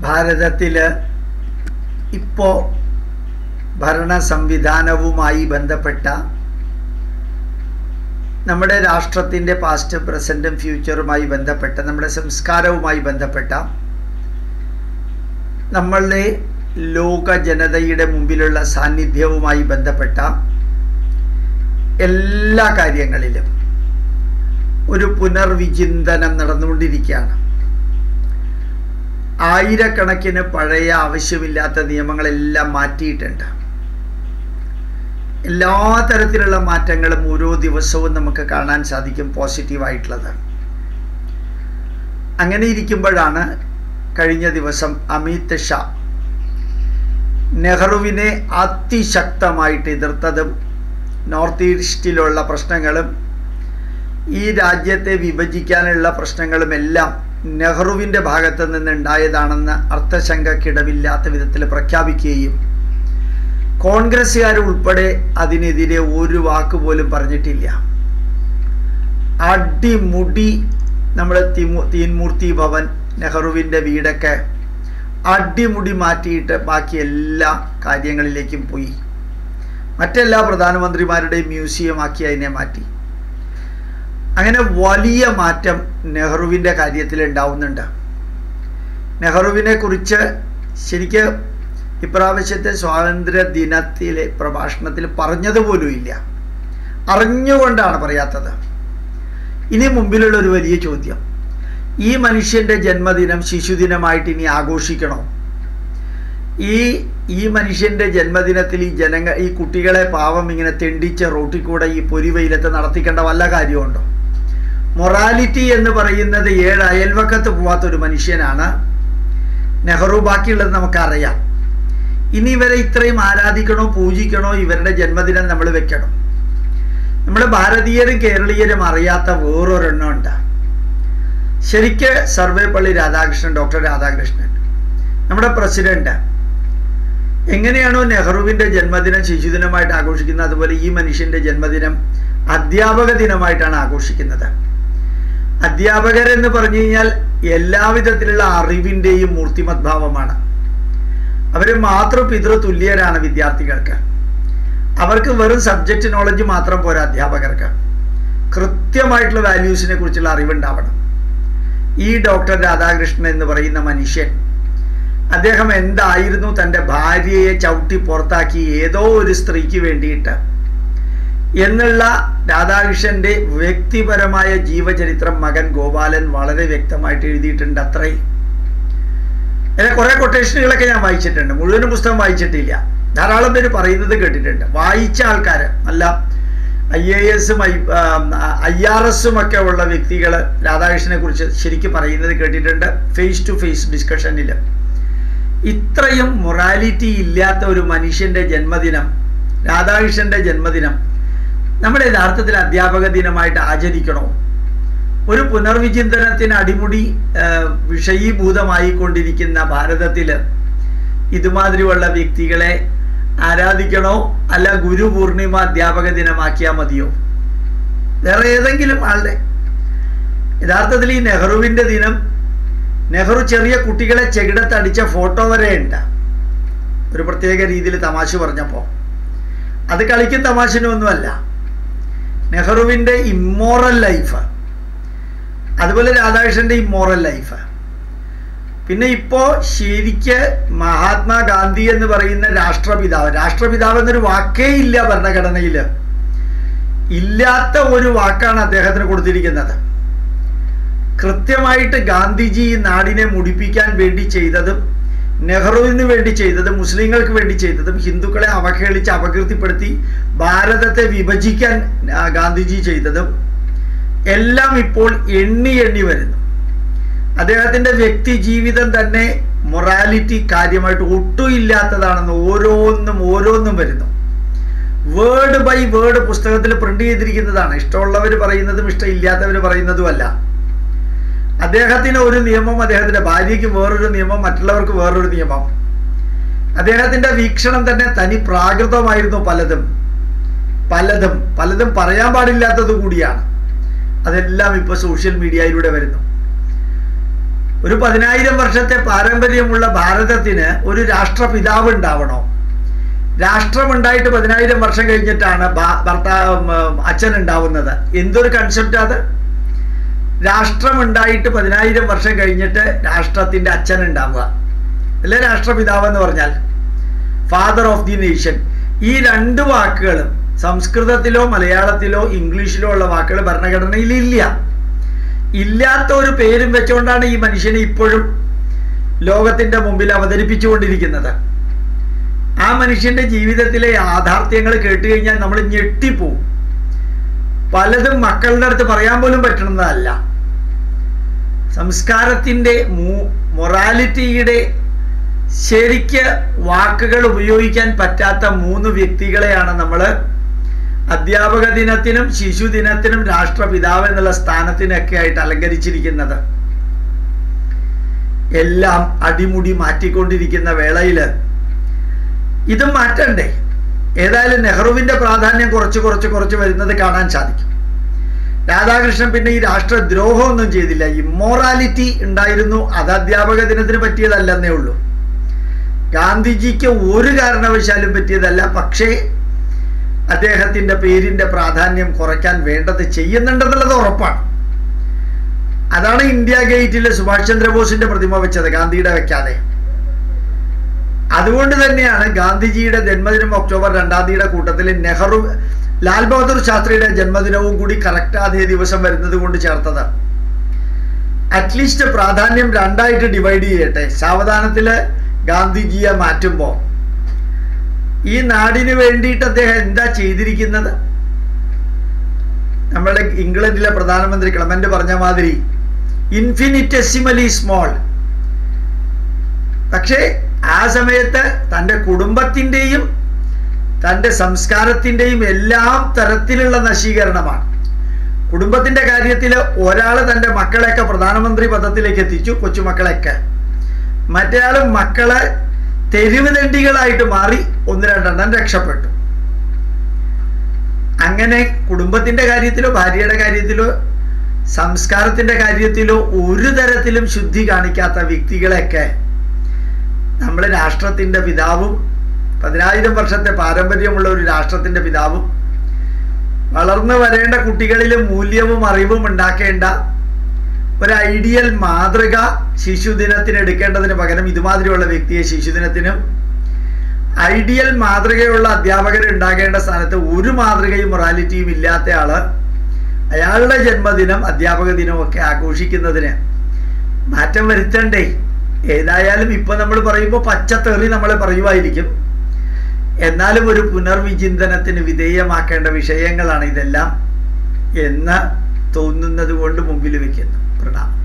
ഭാരതത്തിൽ ഇപ്പോൾ ഭരണ സംവിധാനവുമായി ബന്ധപ്പെട്ട നമ്മുടെ രാഷ്ട്രത്തിൻ്റെ പാസ്റ്റ് പ്രസൻറ്റും ഫ്യൂച്ചറുമായി ബന്ധപ്പെട്ട നമ്മുടെ സംസ്കാരവുമായി ബന്ധപ്പെട്ട നമ്മളുടെ ലോക ജനതയുടെ മുമ്പിലുള്ള സാന്നിധ്യവുമായി ബന്ധപ്പെട്ട എല്ലാ കാര്യങ്ങളിലും ഒരു പുനർവിചിന്തനം നടന്നുകൊണ്ടിരിക്കുകയാണ് ആയിരക്കണക്കിന് പഴയ ആവശ്യമില്ലാത്ത നിയമങ്ങളെല്ലാം മാറ്റിയിട്ടുണ്ട് എല്ലാ തരത്തിലുള്ള മാറ്റങ്ങളും ഓരോ ദിവസവും നമുക്ക് കാണാൻ സാധിക്കും പോസിറ്റീവായിട്ടുള്ളത് അങ്ങനെ ഇരിക്കുമ്പോഴാണ് കഴിഞ്ഞ ദിവസം അമിത് ഷാ നെഹ്റുവിനെ അതിശക്തമായിട്ട് എതിർത്തതും നോർത്ത് ഈസ്റ്റിലുള്ള പ്രശ്നങ്ങളും ഈ രാജ്യത്തെ വിഭജിക്കാനുള്ള പ്രശ്നങ്ങളുമെല്ലാം നെഹ്റുവിൻ്റെ ഭാഗത്ത് നിന്നുണ്ടായതാണെന്ന് അർത്ഥശങ്കക്കിടമില്ലാത്ത വിധത്തിൽ പ്രഖ്യാപിക്കുകയും കോൺഗ്രസ്സുകാർ ഉൾപ്പെടെ അതിനെതിരെ ഒരു വാക്ക് പോലും പറഞ്ഞിട്ടില്ല അടിമുടി നമ്മുടെ തിമു തീൻമൂർത്തി ഭവൻ നെഹ്റുവിൻ്റെ വീടൊക്കെ അടിമുടി മാറ്റിയിട്ട് ബാക്കി എല്ലാ കാര്യങ്ങളിലേക്കും പോയി മറ്റെല്ലാ പ്രധാനമന്ത്രിമാരുടെയും മ്യൂസിയം ആക്കി അതിനെ മാറ്റി അങ്ങനെ വലിയ മാറ്റം നെഹ്റുവിൻ്റെ കാര്യത്തിൽ ഉണ്ടാവുന്നുണ്ട് നെഹ്റുവിനെ കുറിച്ച് ശരിക്ക് ഇപ്രാവശ്യത്തെ സ്വാതന്ത്ര്യ ദിനത്തിലെ പ്രഭാഷണത്തിൽ പറഞ്ഞതുപോലും ഇല്ല അറിഞ്ഞുകൊണ്ടാണ് പറയാത്തത് ഇനി മുമ്പിലുള്ള ഒരു വലിയ ചോദ്യം ഈ മനുഷ്യൻ്റെ ജന്മദിനം ശിശുദിനമായിട്ട് ഇനി ആഘോഷിക്കണോ ഈ ഈ മനുഷ്യൻ്റെ ജന്മദിനത്തിൽ ഈ ജനങ്ങൾ ഈ കുട്ടികളെ പാവം ഇങ്ങനെ തെണ്ടിച്ച റോട്ടിൽ കൂടെ ഈ പൊരിവെയിലത്ത് നടത്തിക്കേണ്ട വല്ല കാര്യമുണ്ടോ മൊറാലിറ്റി എന്ന് പറയുന്നത് ഏഴ് അയൽവക്കത്ത് പോവാത്ത ഒരു മനുഷ്യനാണ് നെഹ്റു ബാക്കിയുള്ളത് നമുക്കറിയാം ഇനി ഇവരെ ഇത്രയും ആരാധിക്കണോ പൂജിക്കണോ ഇവരുടെ ജന്മദിനം നമ്മൾ വെക്കണം നമ്മൾ ഭാരതീയരും കേരളീയരും അറിയാത്ത വേറൊരെണ്ണം ഉണ്ട് ശരിക്ക് സർവേപ്പള്ളി രാധാകൃഷ്ണൻ ഡോക്ടർ രാധാകൃഷ്ണൻ നമ്മുടെ പ്രസിഡന്റ് എങ്ങനെയാണോ നെഹ്റുവിൻ്റെ ജന്മദിനം ശിശുദിനമായിട്ട് ആഘോഷിക്കുന്നത് അതുപോലെ ഈ മനുഷ്യൻ്റെ ജന്മദിനം അധ്യാപക ദിനമായിട്ടാണ് ആഘോഷിക്കുന്നത് അധ്യാപകരെന്ന് പറഞ്ഞു കഴിഞ്ഞാൽ എല്ലാവിധത്തിലുള്ള അറിവിൻ്റെയും മൂർത്തിമദ്ഭാവമാണ് അവർ മാതൃ പിതൃ തുല്യരാണ് വിദ്യാർത്ഥികൾക്ക് അവർക്ക് വെറും സബ്ജക്റ്റ് നോളജ് മാത്രം പോരാ അധ്യാപകർക്ക് കൃത്യമായിട്ടുള്ള വാല്യൂസിനെ കുറിച്ചുള്ള അറിവുണ്ടാവണം ഈ ഡോക്ടർ രാധാകൃഷ്ണൻ എന്ന് പറയുന്ന മനുഷ്യൻ അദ്ദേഹം എന്തായിരുന്നു തൻ്റെ ഭാര്യയെ ചവിട്ടി പുറത്താക്കി ഏതോ ഒരു സ്ത്രീക്ക് വേണ്ടിയിട്ട് എന്നുള്ള രാധാകൃഷ്ണന്റെ വ്യക്തിപരമായ ജീവചരിത്രം മകൻ ഗോപാലൻ വളരെ വ്യക്തമായിട്ട് എഴുതിയിട്ടുണ്ട് അത്രയും അതിലെ കുറേ കൊട്ടേഷനുകളൊക്കെ ഞാൻ വായിച്ചിട്ടുണ്ട് മുഴുവനും പുസ്തകം വായിച്ചിട്ടില്ല ധാരാളം പേര് പറയുന്നത് കേട്ടിട്ടുണ്ട് വായിച്ച ആൾക്കാർ അല്ല ഐ എ എസും ഐ ഐ ആർ എസും ഒക്കെ ഉള്ള വ്യക്തികൾ രാധാകൃഷ്ണനെ കുറിച്ച് ശരിക്കും പറയുന്നത് കേട്ടിട്ടുണ്ട് ഫേസ് ടു ഫേസ് ഡിസ്കഷനിൽ ഇത്രയും മൊറാലിറ്റി ഇല്ലാത്ത ഒരു മനുഷ്യൻ്റെ ജന്മദിനം രാധാകൃഷ്ണൻ്റെ ജന്മദിനം നമ്മൾ യഥാർത്ഥത്തിൽ അധ്യാപക ദിനമായിട്ട് ആചരിക്കണോ ഒരു പുനർവിചിന്തനത്തിന് അടിമുടി വിഷയീഭൂതമായി കൊണ്ടിരിക്കുന്ന ഭാരതത്തിൽ ഇതുമാതിരിയുള്ള വ്യക്തികളെ ആരാധിക്കണോ അല്ല ഗുരു പൂർണിമ അധ്യാപക ദിനമാക്കിയാൽ മതിയോ വേറെ ഏതെങ്കിലും ആളുടെ യഥാർത്ഥത്തിൽ ഈ നെഹ്റുവിൻ്റെ ദിനം നെഹ്റു ചെറിയ കുട്ടികളെ ചെകിടത്തടിച്ച ഫോട്ടോ വരെ ഉണ്ട് ഒരു പ്രത്യേക രീതിയിൽ തമാശ പറഞ്ഞപ്പോൾ അത് കളിക്കും തമാശനൊന്നുമല്ല നെഹ്റുവിൻ്റെ ഇമ്മോറൽ ലൈഫ് അതുപോലെ രാധാകൃഷ്ണൻ്റെ ഇമ്മോറൽ ലൈഫ് പിന്നെ ഇപ്പോൾ ശരിക്ക് മഹാത്മാഗാന്ധി എന്ന് പറയുന്ന രാഷ്ട്രപിതാവ് രാഷ്ട്രപിതാവ് എന്നൊരു വാക്കേ ഇല്ല ഭരണഘടനയിൽ ഇല്ലാത്ത ഒരു വാക്കാണ് അദ്ദേഹത്തിന് കൊടുത്തിരിക്കുന്നത് കൃത്യമായിട്ട് ഗാന്ധിജി ഈ നാടിനെ മുടിപ്പിക്കാൻ വേണ്ടി ചെയ്തതും നെഹ്റുവിന് വേണ്ടി ചെയ്തതും മുസ്ലിങ്ങൾക്ക് വേണ്ടി ചെയ്തതും ഹിന്ദുക്കളെ അവഹേളിച്ച് അപകീർത്തിപ്പെടുത്തി ഭാരതത്തെ വിഭജിക്കാൻ ഗാന്ധിജി ചെയ്തതും എല്ലാം ഇപ്പോൾ എണ്ണി എണ്ണി വരുന്നു അദ്ദേഹത്തിൻ്റെ വ്യക്തി ജീവിതം തന്നെ മൊറാലിറ്റി കാര്യമായിട്ട് ഒട്ടും ഇല്ലാത്തതാണെന്ന് ഓരോന്നും ഓരോന്നും വരുന്നു വേർഡ് ബൈ വേർഡ് പുസ്തകത്തിൽ പ്രിന്റ് ചെയ്തിരിക്കുന്നതാണ് ഇഷ്ടമുള്ളവർ പറയുന്നതും ഇഷ്ടമില്ലാത്തവർ പറയുന്നതുമല്ല അദ്ദേഹത്തിന് ഒരു നിയമം അദ്ദേഹത്തിന്റെ ഭാര്യയ്ക്ക് വേറൊരു നിയമം മറ്റുള്ളവർക്ക് വേറൊരു നിയമം അദ്ദേഹത്തിന്റെ വീക്ഷണം തന്നെ തനി പ്രാകൃതമായിരുന്നു പലതും പലതും പലതും പറയാൻ പാടില്ലാത്തത് കൂടിയാണ് അതെല്ലാം ഇപ്പോൾ സോഷ്യൽ മീഡിയയിലൂടെ വരുന്നു ഒരു പതിനായിരം വർഷത്തെ പാരമ്പര്യമുള്ള ഭാരതത്തിന് ഒരു രാഷ്ട്രപിതാവ് ഉണ്ടാവണോ രാഷ്ട്രമുണ്ടായിട്ട് പതിനായിരം വർഷം കഴിഞ്ഞിട്ടാണ് ഭർത്താവ് അച്ഛൻ ഉണ്ടാവുന്നത് എന്തൊരു കൺസെപ്റ്റ് അത് രാഷ്ട്രമുണ്ടായിട്ട് പതിനായിരം വർഷം കഴിഞ്ഞിട്ട് രാഷ്ട്രത്തിന്റെ അച്ഛൻ ഉണ്ടാവുക അല്ലെ രാഷ്ട്രപിതാവ് എന്ന് പറഞ്ഞാൽ ഫാദർ ഓഫ് ദി നേഷൻ ഈ രണ്ട് വാക്കുകളും സംസ്കൃതത്തിലോ മലയാളത്തിലോ ഇംഗ്ലീഷിലോ ഉള്ള വാക്കുകൾ ഭരണഘടനയിൽ ഇല്ല ഇല്ലാത്ത ഒരു പേരും വെച്ചുകൊണ്ടാണ് ഈ മനുഷ്യനെ ഇപ്പോഴും ലോകത്തിന്റെ മുമ്പിൽ അവതരിപ്പിച്ചുകൊണ്ടിരിക്കുന്നത് ആ മനുഷ്യന്റെ ജീവിതത്തിലെ യാഥാർത്ഥ്യങ്ങൾ കേട്ട് കഴിഞ്ഞാൽ നമ്മൾ ഞെട്ടിപ്പോവും പലതും മക്കളുടെ അടുത്ത് പറയാൻ പോലും പറ്റുന്നതല്ല സംസ്കാരത്തിന്റെ മൊറാലിറ്റിയുടെ ശരിക്ക് വാക്കുകൾ ഉപയോഗിക്കാൻ പറ്റാത്ത മൂന്ന് വ്യക്തികളെയാണ് നമ്മൾ അധ്യാപക ദിനത്തിനും ശിശു ദിനത്തിനും രാഷ്ട്രപിതാവ് എന്നുള്ള സ്ഥാനത്തിനൊക്കെ ആയിട്ട് അലങ്കരിച്ചിരിക്കുന്നത് എല്ലാം അടിമുടി മാറ്റിക്കൊണ്ടിരിക്കുന്ന വേളയില് ഇതും മാറ്റണ്ടേ ഏതായാലും നെഹ്റുവിന്റെ പ്രാധാന്യം കുറച്ച് കുറച്ച് കുറച്ച് വരുന്നത് കാണാൻ സാധിക്കും രാധാകൃഷ്ണൻ പിന്നെ ഈ രാഷ്ട്രദ്രോഹമൊന്നും ചെയ്തില്ല ഇമ്മോറാലിറ്റി ഉണ്ടായിരുന്നു അത് അധ്യാപക ദിനത്തിന് പറ്റിയതല്ലെന്നേ ഉള്ളൂ ഗാന്ധിജിക്ക് ഒരു കാരണവശാലും പറ്റിയതല്ല പക്ഷേ അദ്ദേഹത്തിന്റെ പേരിന്റെ പ്രാധാന്യം കുറയ്ക്കാൻ വേണ്ടത് ചെയ്യുന്നുണ്ടെന്നുള്ളത് ഉറപ്പാണ് അതാണ് ഇന്ത്യ ഗേറ്റിൽ സുഭാഷ് ചന്ദ്രബോസിന്റെ പ്രതിമ വെച്ചത് ഗാന്ധിയുടെ വെക്കാതെ അതുകൊണ്ട് തന്നെയാണ് ഗാന്ധിജിയുടെ ജന്മദിനം ഒക്ടോബർ രണ്ടാം തീയതിയുടെ കൂട്ടത്തിൽ നെഹ്റു ലാൽ ബഹദൂർ ശാസ്ത്രിയുടെ ജന്മദിനവും കൂടി കറക്റ്റ് അതേ ദിവസം വരുന്നത് കൊണ്ട് ചേർത്തത് അറ്റ്ലീസ്റ്റ് പ്രാധാന്യം രണ്ടായിട്ട് ഡിവൈഡ് ചെയ്യട്ടെ സാവധാനത്തില് ഗാന്ധിജിയെ മാറ്റുമ്പോൾ ഈ നാടിന് വേണ്ടിയിട്ട് അദ്ദേഹം എന്താ ചെയ്തിരിക്കുന്നത് നമ്മുടെ ഇംഗ്ലണ്ടിലെ പ്രധാനമന്ത്രി ക്ലമന്റ് പറഞ്ഞ മാതിരി ഇൻഫിനിറ്റെസിമലി സ്മോൾ പക്ഷേ ആ സമയത്ത് തൻ്റെ കുടുംബത്തിൻ്റെയും തൻ്റെ സംസ്കാരത്തിൻ്റെയും എല്ലാം തരത്തിലുള്ള നശീകരണമാണ് കുടുംബത്തിന്റെ കാര്യത്തിൽ ഒരാൾ തൻ്റെ മക്കളെയൊക്കെ പ്രധാനമന്ത്രി പദത്തിലേക്ക് എത്തിച്ചു കൊച്ചുമക്കളെയൊക്കെ മറ്റേയാൾ മക്കളെ തെരുവ് തെണ്ടികളായിട്ട് മാറി ഒന്ന് രണ്ടെണ്ണം രക്ഷപ്പെട്ടു അങ്ങനെ കുടുംബത്തിന്റെ കാര്യത്തിലോ ഭാര്യയുടെ കാര്യത്തിലോ സംസ്കാരത്തിന്റെ കാര്യത്തിലോ ഒരു തരത്തിലും ശുദ്ധി കാണിക്കാത്ത വ്യക്തികളെയൊക്കെ നമ്മൾ രാഷ്ട്രത്തിന്റെ പിതാവും പതിനായിരം വർഷത്തെ പാരമ്പര്യമുള്ള ഒരു രാഷ്ട്രത്തിന്റെ പിതാവും വളർന്നു വരേണ്ട കുട്ടികളിൽ മൂല്യവും അറിവും ഉണ്ടാക്കേണ്ട ഒരു ഐഡിയൽ മാതൃക ശിശുദിനത്തിന് എടുക്കേണ്ടതിന് പകരം ഇതുമാതിരിയുള്ള വ്യക്തിയെ ശിശുദിനത്തിനും ഐഡിയൽ മാതൃകയുള്ള അധ്യാപകർ ഉണ്ടാകേണ്ട സ്ഥാനത്ത് ഒരു മാതൃകയും മൊറാലിറ്റിയും ഇല്ലാത്ത ആള് അയാളുടെ ജന്മദിനം അധ്യാപക ദിനവും ഒക്കെ ആഘോഷിക്കുന്നതിന് മാറ്റം വരുത്തണ്ടേ ഏതായാലും ഇപ്പൊ നമ്മൾ പറയുമ്പോൾ പച്ചത്തെറി നമ്മളെ പറയുമായിരിക്കും എന്നാലും ഒരു പുനർവിചിന്തനത്തിന് വിധേയമാക്കേണ്ട വിഷയങ്ങളാണ് ഇതെല്ലാം എന്ന് തോന്നുന്നത് കൊണ്ട് മുമ്പിൽ വെക്കുന്നു പ്രണാമം